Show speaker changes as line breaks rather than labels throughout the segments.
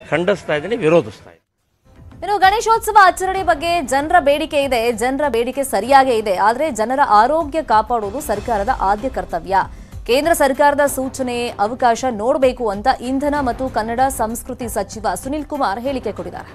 ಖಂಡಿಸ್ತಾ ಇದ್ದೀನಿ ವಿರೋಧಿಸ್ತಾ ಇದ್ದೀನಿ
ಇನ್ನು ಗಣೇಶೋತ್ಸವ ಆಚರಣೆ ಬಗ್ಗೆ ಜನರ ಬೇಡಿಕೆ ಇದೆ ಜನರ ಬೇಡಿಕೆ ಸರಿಯಾಗೇ ಇದೆ ಆದರೆ ಜನರ ಆರೋಗ್ಯ ಕಾಪಾಡುವುದು ಸರ್ಕಾರದ ಆದ್ಯ ಕರ್ತವ್ಯ ಕೇಂದ್ರ ಸರ್ಕಾರದ ಸೂಚನೆ ಅವಕಾಶ ನೋಡಬೇಕು ಅಂತ ಇಂಧನ ಮತ್ತು ಕನ್ನಡ ಸಂಸ್ಕೃತಿ ಸಚಿವ ಸುನಿಲ್ ಕುಮಾರ್ ಹೇಳಿಕೆ ಕೊಟ್ಟಿದ್ದಾರೆ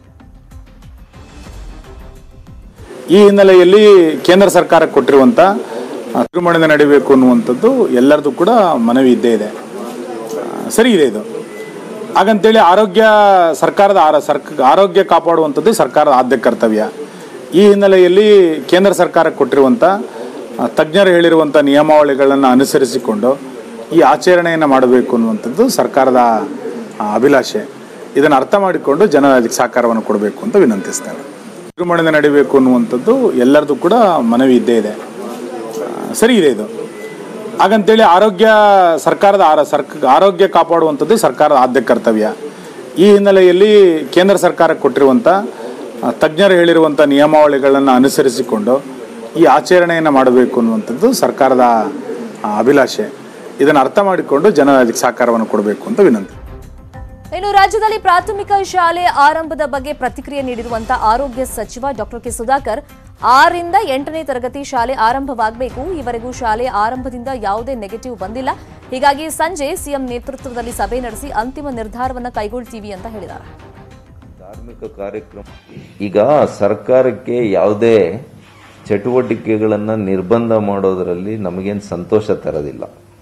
ಈ ಹಿನ್ನೆಲೆಯಲ್ಲಿ ಕೇಂದ್ರ ಸರ್ಕಾರ ಕೊಟ್ಟಿರುವಂಥ ತೀರ್ಮಾನದ ನಡೀಬೇಕು ಅನ್ನುವಂಥದ್ದು ಎಲ್ಲರದು ಕೂಡ ಮನವಿ ಇದ್ದೇ ಇದೆ ಆ, ಸರಿ ಇದೆ ಇದು ಹಾಗಂತೇಳಿ ಆರೋಗ್ಯ ಸರ್ಕಾರದ ಆರ ಸರ್ಕ ಆರೋಗ್ಯ ಕಾಪಾಡುವಂಥದ್ದು ಸರ್ಕಾರದ ಆದ್ಯ ಕರ್ತವ್ಯ ಈ ಹಿನ್ನೆಲೆಯಲ್ಲಿ ಕೇಂದ್ರ ಸರ್ಕಾರ ಕೊಟ್ಟಿರುವಂಥ ಆ, ತಜ್ಞರು ಹೇಳಿರುವಂಥ ನಿಯಮಾವಳಿಗಳನ್ನು ಅನುಸರಿಸಿಕೊಂಡು ಈ ಆಚರಣೆಯನ್ನು ಮಾಡಬೇಕು ಅನ್ನುವಂಥದ್ದು ಸರ್ಕಾರದ ಆ, ಅಭಿಲಾಷೆ ಇದನ್ನು ಅರ್ಥ ಮಾಡಿಕೊಂಡು ಜನ ಅದಕ್ಕೆ ಸಹಕಾರವನ್ನು ಕೊಡಬೇಕು ಅಂತ ವಿನಂತಿಸ್ತೇನೆ ತೀರ್ಮಾನದ ನಡೀಬೇಕು ಅನ್ನುವಂಥದ್ದು ಎಲ್ಲರದು ಕೂಡ ಮನವಿ ಇದ್ದೇ ಇದೆ ಆ, ಸರಿ ಇದೆ ಇದು ಹಾಗಂತೇಳಿ ಆರೋಗ್ಯ ಸರ್ಕಾರದ ಆರ ಸರ್ಕ ಆರೋಗ್ಯ ಕಾಪಾಡುವಂಥದ್ದು ಸರ್ಕಾರದ ಆದ್ಯ ಕರ್ತವ್ಯ ಈ ಹಿನ್ನೆಲೆಯಲ್ಲಿ ಕೇಂದ್ರ ಸರ್ಕಾರ ಕೊಟ್ಟಿರುವಂಥ ಆ, ತಜ್ಞರು ಹೇಳಿರುವಂಥ ನಿಯಮಾವಳಿಗಳನ್ನು ಅನುಸರಿಸಿಕೊಂಡು ಈ ಆಚರಣೆಯನ್ನು ಮಾಡಬೇಕು ಅನ್ನುವಂಥದ್ದು ಸರ್ಕಾರದ ಆ, ಅಭಿಲಾಷೆ ಇದನ್ನು ಅರ್ಥ ಮಾಡಿಕೊಂಡು ಜನ ಅದಕ್ಕೆ ಸಹಕಾರವನ್ನು ಕೊಡಬೇಕು ಅಂತ ವಿನಂತಿ
ಇನ್ನು ರಾಜ್ಯದಲ್ಲಿ ಪ್ರಾಥಮಿಕ ಶಾಲೆ ಆರಂಭದ ಬಗ್ಗೆ ಪ್ರತಿಕ್ರಿಯೆ ನೀಡಿರುವಂತ ಆರೋಗ್ಯ ಸಚಿವ ಡಾಕ್ಟರ್ ಕೆ ಸುಧಾಕರ್ ಆರರಿಂದ ಎಂಟನೇ ತರಗತಿ ಶಾಲೆ ಆರಂಭವಾಗಬೇಕು ಈವರೆಗೂ ಶಾಲೆ ಆರಂಭದಿಂದ ಯಾವುದೇ ನೆಗೆಟಿವ್ ಬಂದಿಲ್ಲ ಹೀಗಾಗಿ ಸಂಜೆ ಸಿಎಂ ನೇತೃತ್ವದಲ್ಲಿ ಸಭೆ ನಡೆಸಿ ಅಂತಿಮ ನಿರ್ಧಾರವನ್ನ ಕೈಗೊಳ್ತೀವಿ ಅಂತ ಹೇಳಿದ್ದಾರೆ
ಧಾರ್ಮಿಕ ಕಾರ್ಯಕ್ರಮ ಈಗ ಸರ್ಕಾರಕ್ಕೆ ಯಾವುದೇ ಚಟುವಟಿಕೆಗಳನ್ನು ನಿರ್ಬಂಧ ಮಾಡೋದರಲ್ಲಿ ನಮಗೇನು ಸಂತೋಷ ತರೋದಿಲ್ಲ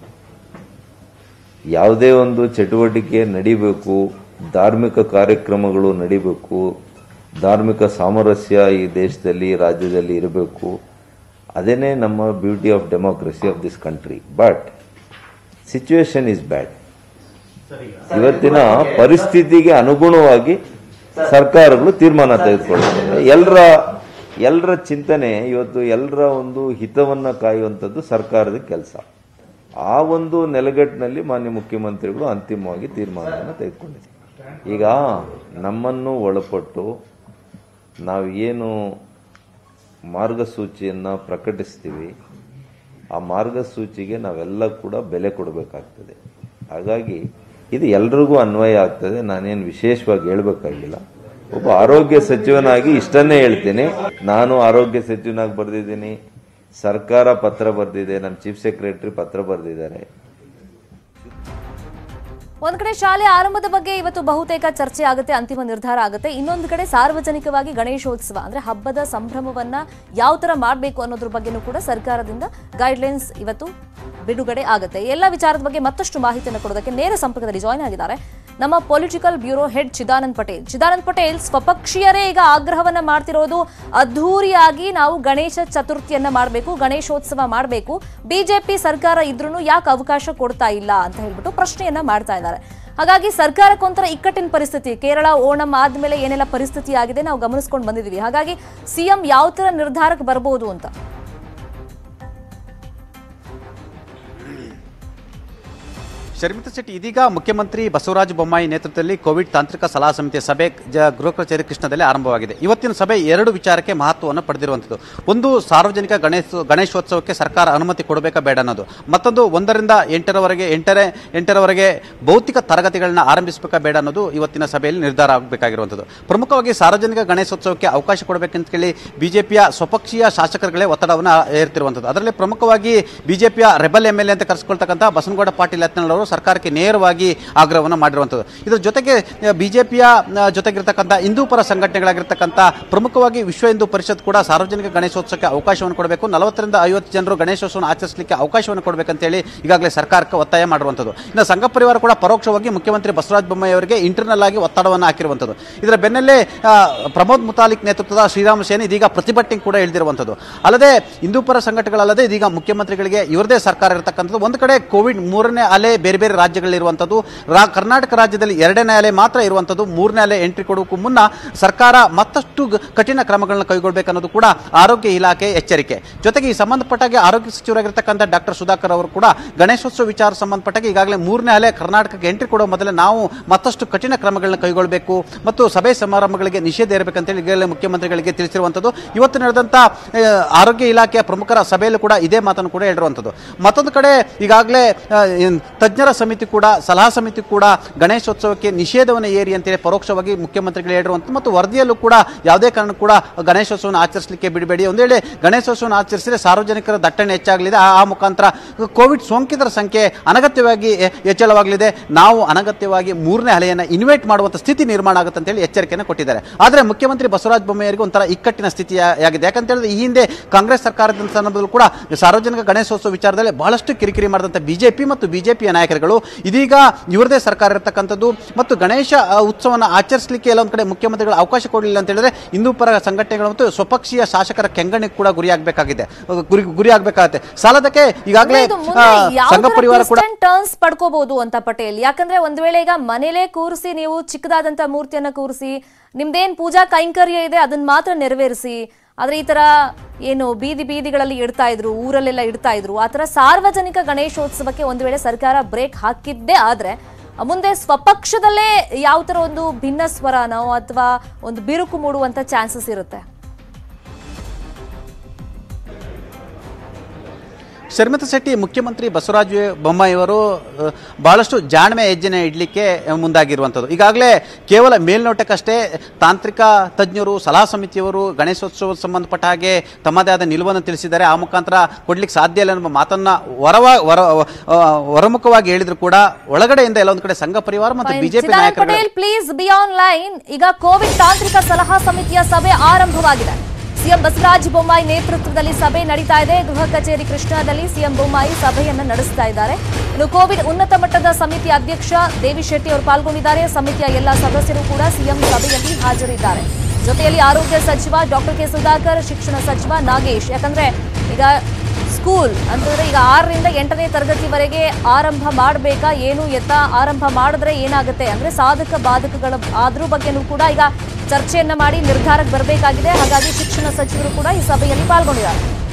ಯಾವುದೇ ಒಂದು ಚಟುವಟಿಕೆ ನಡಿಬೇಕು ಧಾರ್ಮಿಕ ಕಾರ್ಯಕ್ರಮಗಳು ನಡಿಬೇಕು ಧಾರ್ಮಿಕ ಸಾಮರಸ್ಯ ಈ ದೇಶದಲ್ಲಿ ರಾಜ್ಯದಲ್ಲಿ ಇರಬೇಕು ಅದೇನೇ ನಮ್ಮ beauty of democracy of this country but situation is bad ಇವತ್ತಿನ ಪರಿಸ್ಥಿತಿಗೆ ಅನುಗುಣವಾಗಿ ಸರ್ಕಾರಗಳು ತೀರ್ಮಾನ ತೆಗೆದುಕೊಳ್ಳುತ್ತವೆ ಎಲ್ಲರ ಎಲ್ಲರ ಚಿಂತನೆ ಇವತ್ತು ಎಲ್ಲರ ಒಂದು ಹಿತವನ್ನು ಕಾಯುವಂಥದ್ದು ಸರ್ಕಾರದ ಕೆಲಸ ಆ ಒಂದು ನೆಲೆಗಟ್ಟಿನಲ್ಲಿ ಮಾನ್ಯ ಮುಖ್ಯಮಂತ್ರಿಗಳು ಅಂತಿಮವಾಗಿ ತೀರ್ಮಾನವನ್ನು ತೆಗೆದುಕೊಂಡಿದ್ದಾರೆ ಈಗ ನಮ್ಮನ್ನು ಒಳಪಟ್ಟು ನಾವು ಏನು ಮಾರ್ಗಸೂಚಿಯನ್ನು ಪ್ರಕಟಿಸ್ತೀವಿ ಆ ಮಾರ್ಗಸೂಚಿಗೆ ನಾವೆಲ್ಲ ಕೂಡ ಬೆಲೆ ಕೊಡಬೇಕಾಗ್ತದೆ ಹಾಗಾಗಿ ಇದು ಎಲ್ರಿಗೂ ಅನ್ವಯ ಆಗ್ತದೆ ನಾನೇನು ವಿಶೇಷವಾಗಿ ಹೇಳಬೇಕಾಗಿಲ್ಲ ಒಬ್ಬ ಆರೋಗ್ಯ ಸಚಿವನಾಗಿ ಇಷ್ಟನ್ನೇ ಹೇಳ್ತೀನಿ ನಾನು ಆರೋಗ್ಯ ಸಚಿವನಾಗಿ ಬರೆದಿದ್ದೀನಿ ಸರ್ಕಾರ ಪತ್ರ ಬರೆದಿದೆ ನಮ್ಮ ಚೀಫ್ ಸೆಕ್ರೆಟರಿ ಪತ್ರ ಬರೆದಿದ್ದಾರೆ
ಒಂದ್ ಕಡೆ ಶಾಲೆ ಆರಂಭದ ಬಗ್ಗೆ ಇವತ್ತು ಬಹುತೇಕ ಚರ್ಚೆ ಆಗುತ್ತೆ ಅಂತಿಮ ನಿರ್ಧಾರ ಆಗುತ್ತೆ ಇನ್ನೊಂದು ಕಡೆ ಸಾರ್ವಜನಿಕವಾಗಿ ಗಣೇಶೋತ್ಸವ ಅಂದ್ರೆ ಹಬ್ಬದ ಸಂಭ್ರಮವನ್ನ ಯಾವ ತರ ಮಾಡಬೇಕು ಅನ್ನೋದ್ರ ಬಗ್ಗೆನೂ ಕೂಡ ಸರ್ಕಾರದಿಂದ ಗೈಡ್ಲೈನ್ಸ್ ಇವತ್ತು ಬಿಡುಗಡೆ ಆಗುತ್ತೆ ಎಲ್ಲ ವಿಚಾರದ ಬಗ್ಗೆ ಮತ್ತಷ್ಟು ಮಾಹಿತಿಯನ್ನು ಕೊಡೋದಕ್ಕೆ ನೇರ ಸಂಪರ್ಕದಲ್ಲಿ ಜಾಯ್ನ್ ಆಗಿದ್ದಾರೆ ನಮ್ಮ political bureau head Chidanand Patel Chidanand Patel ಸ್ವಪಕ್ಷೀಯರೇ ಈಗ ಆಗ್ರಹವನ್ನ ಮಾಡ್ತಿರೋದು ಅದ್ಧೂರಿಯಾಗಿ ನಾವು ಗಣೇಶ ಚತುರ್ಥಿಯನ್ನ ಮಾಡಬೇಕು ಗಣೇಶೋತ್ಸವ ಮಾಡಬೇಕು ಬಿಜೆಪಿ ಸರ್ಕಾರ ಇದ್ರೂ ಯಾಕೆ ಅವಕಾಶ ಕೊಡ್ತಾ ಇಲ್ಲ ಅಂತ ಹೇಳ್ಬಿಟ್ಟು ಪ್ರಶ್ನೆಯನ್ನ ಮಾಡ್ತಾ ಇದ್ದಾರೆ ಹಾಗಾಗಿ ಸರ್ಕಾರಕ್ಕೊಂಥರ ಇಕ್ಕಟ್ಟಿನ ಪರಿಸ್ಥಿತಿ ಕೇರಳ ಓಣಂ ಆದ್ಮೇಲೆ ಏನೆಲ್ಲ ಪರಿಸ್ಥಿತಿ ಆಗಿದೆ ನಾವು ಗಮನಿಸ್ಕೊಂಡು ಬಂದಿದ್ದೀವಿ ಹಾಗಾಗಿ ಸಿಎಂ ಯಾವ ತರ ನಿರ್ಧಾರಕ್ಕೆ ಬರಬಹುದು ಅಂತ
ಶರ್ಮಿತಾ ಶೆಟ್ಟಿ ಇದೀಗ ಮುಖ್ಯಮಂತ್ರಿ ಬಸವರಾಜ ಬೊಮ್ಮಾಯಿ ನೇತೃತ್ವದಲ್ಲಿ ಕೋವಿಡ್ ತಾಂತ್ರಿಕ ಸಲಹಾ ಸಮಿತಿಯ ಸಭೆ ಜ- ಗೃಹ ಕಚೇರಿ ಕೃಷ್ಣದಲ್ಲಿ ಆರಂಭವಾಗಿದೆ ಇವತ್ತಿನ ಸಭೆ ಎರಡು ವಿಚಾರಕ್ಕೆ ಮಹತ್ವವನ್ನು ಪಡೆದಿರುವಂಥದ್ದು ಒಂದು ಸಾರ್ವಜನಿಕ ಗಣೇಶ ಗಣೇಶೋತ್ಸವಕ್ಕೆ ಸರ್ಕಾರ ಅನುಮತಿ ಕೊಡಬೇಕಾ ಬೇಡ ಅನ್ನೋದು ಮತ್ತೊಂದು ಒಂದರಿಂದ ಎಂಟರವರೆಗೆ ಎಂಟರೇ ಎಂಟರವರೆಗೆ ಭೌತಿಕ ತರಗತಿಗಳನ್ನ ಆರಂಭಿಸಬೇಕಾ ಬೇಡ ಅನ್ನೋದು ಇವತ್ತಿನ ಸಭೆಯಲ್ಲಿ ನಿರ್ಧಾರ ಆಗಬೇಕಾಗಿರುವಂಥದ್ದು ಪ್ರಮುಖವಾಗಿ ಸಾರ್ವಜನಿಕ ಗಣೇಶೋತ್ಸವಕ್ಕೆ ಅವಕಾಶ ಕೊಡಬೇಕಂತ ಹೇಳಿ ಬಿಜೆಪಿಯ ಸ್ವಪಕ್ಷೀಯ ಶಾಸಕರುಗಳೇ ಒತ್ತಡವನ್ನು ಹೇರ್ತಿರುವಂಥದ್ದು ಅದರಲ್ಲಿ ಪ್ರಮುಖವಾಗಿ ಬಿಜೆಪಿಯ ರೆಬಲ್ ಎಂ ಎಲ್ ಎ ಅಂತ ಕರೆಸಿಕೊಳ್ತಕ್ಕಂಥ ಬಸನಗೌಡ ಪಾಟೀಲ್ ಯತ್ನಾಳ್ ಅವರು ಸರ್ಕಾರಕ್ಕೆ ನೇರವಾಗಿ ಆಗ್ರಹವನ್ನು ಮಾಡಿರುವಂಥದ್ದು ಇದರ ಜೊತೆಗೆ ಬಿಜೆಪಿಯ ಜೊತೆಗಿರ್ತಕ್ಕಂಥ ಹಿಂದೂ ಪರ ಸಂಘಟನೆಗಳಾಗಿರ್ತಕ್ಕಂಥ ಪ್ರಮುಖವಾಗಿ ವಿಶ್ವ ಹಿಂದೂ ಪರಿಷತ್ ಕೂಡ ಸಾರ್ವಜನಿಕ ಗಣೇಶೋತ್ಸವಕ್ಕೆ ಅವಕಾಶವನ್ನು ಕೊಡಬೇಕು ನಲವತ್ತರಿಂದ ಐವತ್ತು ಜನರು ಗಣೇಶೋತ್ಸವವನ್ನು ಆಚರಿಸಲಿಕ್ಕೆ ಅವಕಾಶವನ್ನು ಕೊಡಬೇಕಂತೇಳಿ ಈಗಾಗಲೇ ಸರ್ಕಾರಕ್ಕೆ ಒತ್ತಾಯ ಮಾಡಿರುವಂಥದ್ದು ಇನ್ನು ಸಂಘ ಪರಿವಾರ ಕೂಡ ಪರೋಕ್ಷವಾಗಿ ಮುಖ್ಯಮಂತ್ರಿ ಬಸವರಾಜ ಬೊಮ್ಮಾಯಿ ಅವರಿಗೆ ಇಂಟರ್ನಲ್ ಆಗಿ ಒತ್ತಡವನ್ನು ಹಾಕಿರುವಂಥದ್ದು ಇದರ ಬೆನ್ನಲ್ಲೇ ಆ, ಪ್ರಮೋದ್ ಮುತಾಲಿಕ್ ನೇತೃತ್ವದ ಶ್ರೀರಾಮ ಸೇನೆ ಇದೀಗ ಪ್ರತಿಭಟನೆ ಕೂಡ ಇಳಿದಿರುವಂಥದ್ದು ಅಲ್ಲದೆ ಹಿಂದೂ ಪರ ಸಂಘಟನೆಗಳಲ್ಲದೆ ಇದೀಗ ಮುಖ್ಯಮಂತ್ರಿಗಳಿಗೆ ಇವರದೇ ಸರ್ಕಾರ ಇರತಕ್ಕಂಥದ್ದು ಒಂದು ಕಡೆ ಕೋವಿಡ್ ಮೂರನೇ ಅಲೆ ಬೇರೆ ಬೇರೆ ರಾಜ್ಯಗಳಲ್ಲಿರುವಂಥದ್ದು ರಾ ಕರ್ನಾಟಕ ರಾಜ್ಯದಲ್ಲಿ ಎರಡನೇ ಅಲೆ ಮಾತ್ರ ಇರುವಂಥದ್ದು ಮೂರನೇ ಅಲೆ ಎಂಟ್ರಿ ಕೊಡೋಕ್ಕೂ ಮುನ್ನ ಸರ್ಕಾರ ಮತ್ತಷ್ಟು ಗ- ಕಠಿಣ ಕ್ರಮಗಳನ್ನು ಕೈಗೊಳ್ಳಬೇಕನ್ನೋದು ಕೂಡ ಆರೋಗ್ಯ ಇಲಾಖೆ ಎಚ್ಚರಿಕೆ ಜೊತೆಗೆ ಈ ಸಂಬಂಧಪಟ್ಟಾಗೆ ಆರೋಗ್ಯ ಸಚಿವರಾಗಿರ್ತಕ್ಕಂಥ ಡಾಕ್ಟರ್ ಸುಧಾಕರ್ ಅವರು ಕೂಡ ಗಣೇಶೋತ್ಸವ ವಿಚಾರ ಸಂಬಂಧಪಟ್ಟಾಗೆ ಈಗಾಗಲೇ ಮೂರನೇ ಅಲೆ ಕರ್ನಾಟಕಕ್ಕೆ ಎಂಟ್ರಿ ಕೊಡೋ ಮೊದಲೇ ನಾವು ಮತ್ತಷ್ಟು ಕಠಿಣ ಕ್ರಮಗಳನ್ನ ಕೈಗೊಳ್ಳಬೇಕು ಮತ್ತು ಸಭೆ ಸಮಾರಂಭಗಳಿಗೆ ನಿಷೇಧ ಇರಬೇಕಂತೇಳಿ ಈಗಾಗಲೇ ಮುಖ್ಯಮಂತ್ರಿಗಳಿಗೆ ತಿಳಿಸಿರುವಂಥದ್ದು ಇವತ್ತು ನಡೆದಂಥ ಆ, ಆರೋಗ್ಯ ಇಲಾಖೆಯ ಪ್ರಮುಖರ ಸಭೆಯಲ್ಲೂ ಕೂಡ ಇದೇ ಮಾತನ್ನು ಕೂಡ ಹೇಳಿರುವಂಥದ್ದು ಮತ್ತೊಂದು ಕಡೆ ಈಗಾಗಲೇ ಆ, ಏನ್ ತಜ್ಞರ ತಜ್ಞರ ಸಮಿತಿ ಕೂಡ ಸಲಹಾ ಸಮಿತಿ ಕೂಡ ಗಣೇಶೋತ್ಸವಕ್ಕೆ ನಿಷೇಧವನ್ನು ಏರಿ ಅಂತೇಳಿ ಪರೋಕ್ಷವಾಗಿ ಮುಖ್ಯಮಂತ್ರಿಗಳು ಹೇಳಿರುವಂಥ ಮತ್ತು ವರದಿಯಲ್ಲೂ ಕೂಡ ಯಾವುದೇ ಕಾರಣ ಕೂಡ ಗಣೇಶೋತ್ಸವವನ್ನು ಆಚರಿಸಲಿಕ್ಕೆ ಬಿಡಬೇಡಿ ಒಂದು ವೇಳೆ ಗಣೇಶೋತ್ಸವವನ್ನು ಆಚರಿಸಿದರೆ ಸಾರ್ವಜನಿಕರ ದಟ್ಟಣೆ ಹೆಚ್ಚಾಗಲಿದೆ ಆ ಆ ಮುಖಾಂತರ ಕೋವಿಡ್ ಸೋಂಕಿತರ ಸಂಖ್ಯೆ ಅನಗತ್ಯವಾಗಿ ಹೆ- ಹೆಚ್ಚಳವಾಗಲಿದೆ ನಾವು ಅನಗತ್ಯವಾಗಿ ಮೂರನೇ ಅಲೆಯನ್ನು ಇನ್ವೈಟ್ ಮಾಡುವಂಥ ಸ್ಥಿತಿ ನಿರ್ಮಾಣ ಆಗುತ್ತೆ ಅಂತೇಳಿ ಎಚ್ಚರಿಕೆಯನ್ನು ಕೊಟ್ಟಿದ್ದಾರೆ ಆದರೆ ಮುಖ್ಯಮಂತ್ರಿ ಬಸವರಾಜ ಬೊಮ್ಮಾಯಿಯವರಿಗೆ ಒಂಥರ ಇಕ್ಕಟ್ಟಿನ ಸ್ಥಿತಿಯಾಗಿದೆ ಯಾಕಂತ ಹೇಳಿದ್ರೆ ಈ ಹಿಂದೆ ಕಾಂಗ್ರೆಸ್ ಸರ್ಕಾರದ ಸಂದರ್ಭದಲ್ಲೂ ಕೂಡ ಸಾರ್ವಜನಿಕ ಗಣೇಶೋತ್ಸವ ವಿಚಾರದಲ್ಲಿ ಬಹಳಷ್ಟು ಕಿರಿಕಿರಿ ಮಾಡಿದಂಥ ಬಿಜೆಪಿ ಮತ್ತು ಬಿಜೆಪಿಯ ನಾಯಕರುಗಳು ಇದೀಗ ಇವರದೇ ಸರ್ಕಾರ ಇರತಕ್ಕಂಥದ್ದು ಮತ್ತು ಗಣೇಶ ಆ, ಉತ್ಸವನ ಆಚರಿಸಲಿಕ್ಕೆ ಎಲ್ಲೊಂದು ಕಡೆ ಮುಖ್ಯಮಂತ್ರಿಗಳು ಅವಕಾಶ ಕೊಡಲಿಲ್ಲ ಅಂತ ಹೇಳಿದ್ರೆ ಹಿಂದೂ ಪರ ಸಂಘಟನೆಗಳು ಮತ್ತು ಸ್ವಪಕ್ಷೀಯ ಶಾಸಕರ ಕೆಂಗಣಿಗೆ ಕೂಡ ಗುರಿಯಾಗಬೇಕಾಗಿದೆ ಗುರಿ ಗುರಿಯಾಗಬೇಕಾಗುತ್ತೆ ಸಾಲದಕ್ಕೆ ಈಗಾಗಲೇ
ಇದು
ಆ,
ಮುಂದೆ ಯಾವ
ಸಂಘ ಪರಿವಾರ ಕೂಡ
ಟರ್ನ್ಸ್ ಪಡ್ಕೋಬಹುದು ಅಂತ ಪಟೇಲ್ ಯಾಕಂದ್ರೆ ಒಂದ್ ವೇಳೆ ಈಗ ಮನೇಲೆ ಕೂರಿಸಿ ನೀವು ಚಿಕ್ಕದಾದಂತ ಮೂರ್ತಿಯನ್ನ ಕೂರಿಸಿ ನಿಮ್ದೇನ್ ಪೂಜಾ ಕೈಂಕರ್ಯ ಇದೆ ಅದನ್ನ ಮಾತ್ರ ನೆರವೇರಿಸಿ ಆದ್ರೆ ಈ ತರ ಏನು ಬೀದಿ ಬೀದಿಗಳಲ್ಲಿ ಇಡ್ತಾ ಇದ್ರು ಊರಲ್ಲೆಲ್ಲ ಇಡ್ತಾ ಇದ್ರು ಆತರ ಸಾರ್ವಜನಿಕ ಗಣೇಶೋತ್ಸವಕ್ಕೆ ಒಂದ್ ವೇಳೆ ಸರ್ಕಾರ ಬ್ರೇಕ್ ಹಾಕಿದ್ದೇ ಆದ್ರೆ ಮುಂದೆ ಸ್ವಪಕ್ಷದಲ್ಲೇ ಯಾವ ತರ ಒಂದು ಭಿನ್ನ ಸ್ವರನೋ ಅಥವಾ ಒಂದು ಬಿರುಕು ಮೂಡುವಂತ ಚಾನ್ಸಸ್ ಇರುತ್ತೆ
ಶರ್ಮಿತಾ ಶೆಟ್ಟಿ ಮುಖ್ಯಮಂತ್ರಿ ಬಸವರಾಜ ಬೊಮ್ಮಾಯಿಯವರು ಅಹ್, ಬಹಳಷ್ಟು ಜಾಣ್ಮೆ ಹೆಜ್ಜೆನ ಇಡಲಿಕ್ಕೆ ಮುಂದಾಗಿರುವಂಥದ್ದು ಈಗಾಗಲೇ ಕೇವಲ ಮೇಲ್ನೋಟಕ್ಕಷ್ಟೇ ತಾಂತ್ರಿಕ ತಜ್ಞರು ಸಲಹಾ ಸಮಿತಿಯವರು ಗಣೇಶೋತ್ಸವಕ್ಕೆ ಸಂಬಂಧಪಟ್ಟ ಹಾಗೆ ತಮ್ಮದೇ ಆದ ನಿಲುವನ್ನು ತಿಳಿಸಿದ್ದಾರೆ ಆ ಮುಖಾಂತರ ಕೊಡ್ಲಿಕ್ಕೆ ಸಾಧ್ಯ ಇಲ್ಲ ಎಂಬ ಮಾತನ್ನ ಹೊರವ ಹೊರ ಅಹ್, ಹೊರಮುಖವಾಗಿ ಹೇಳಿದ್ರು ಕೂಡ ಒಳಗಡೆಯಿಂದ ಎಲ್ಲೊಂದು ಕಡೆ ಸಂಘ ಪರಿವಾರ ಮತ್ತು ಬಿಜೆಪಿ
ಚಿದಾನಂದ್
ನಾಯಕರುಗಳು
Patel please be online ಈಗ ಕೋವಿಡ್ ತಾಂತ್ರಿಕ ಸಲಹಾ ಸಮಿತಿಯ ಸಭೆ ಆರಂಭವಾಗಿದೆ ಸಿಎಂ ಬಸವರಾಜ ಬೊಮ್ಮಾಯಿ ನೇತೃತ್ವದಲ್ಲಿ ಸಭೆ ನಡೀತಾ ಇದೆ ಗೃಹ ಕಚೇರಿ ಕೃಷ್ಣಾದಲ್ಲಿ ಸಿಎಂ ಬೊಮ್ಮಾಯಿ ಸಭೆಯನ್ನ ನಡೆಸ್ತಾ ಇದ್ದಾರೆ ಇನ್ನು ಕೋವಿಡ್ ಉನ್ನತ ಮಟ್ಟದ ಸಮಿತಿ ಅಧ್ಯಕ್ಷ ದೇವಿ ಶೆಟ್ಟಿ ಅವರು ಪಾಲ್ಗೊಂಡಿದ್ದಾರೆ ಸಮಿತಿಯ ಎಲ್ಲ ಸದಸ್ಯರು ಕೂಡ ಸಿಎಂ ಸಭೆಯಲ್ಲಿ ಹಾಜರಿದ್ದಾರೆ ಜೊತೆಯಲ್ಲಿ ಆರೋಗ್ಯ ಸಚಿವ ಡಾಕ್ಟರ್ ಕೆ ಸುಧಾಕರ್ ಶಿಕ್ಷಣ ಸಚಿವ ನಾಗೇಶ್ ಯಾಕಂದ್ರೆ ಈಗ ಸ್ಕೂಲ್ ಅಂತಂದ್ರೆ ಈಗ ಆರರಿಂದ ಎಂಟನೇ ತರಗತಿವರೆಗೆ ಆರಂಭ ಮಾಡಬೇಕಾ ಏನು ಎತ್ತ ಆರಂಭ ಮಾಡಿದ್ರೆ ಏನಾಗುತ್ತೆ ಅಂದ್ರೆ ಸಾಧಕ ಬಾಧಕಗಳ ಅದ್ರ ಬಗ್ಗೆನೂ ಕೂಡ ಈಗ ಚರ್ಚೆಯನ್ನ ಮಾಡಿ ನಿರ್ಧಾರಕ್ಕೆ ಬರಬೇಕಾಗಿದೆ ಹಾಗಾಗಿ ಶಿಕ್ಷಣ ಸಚಿವರು ಕೂಡ ಈ ಸಭೆಯಲ್ಲಿ ಪಾಲ್ಗೊಂಡಿದ್ದಾರೆ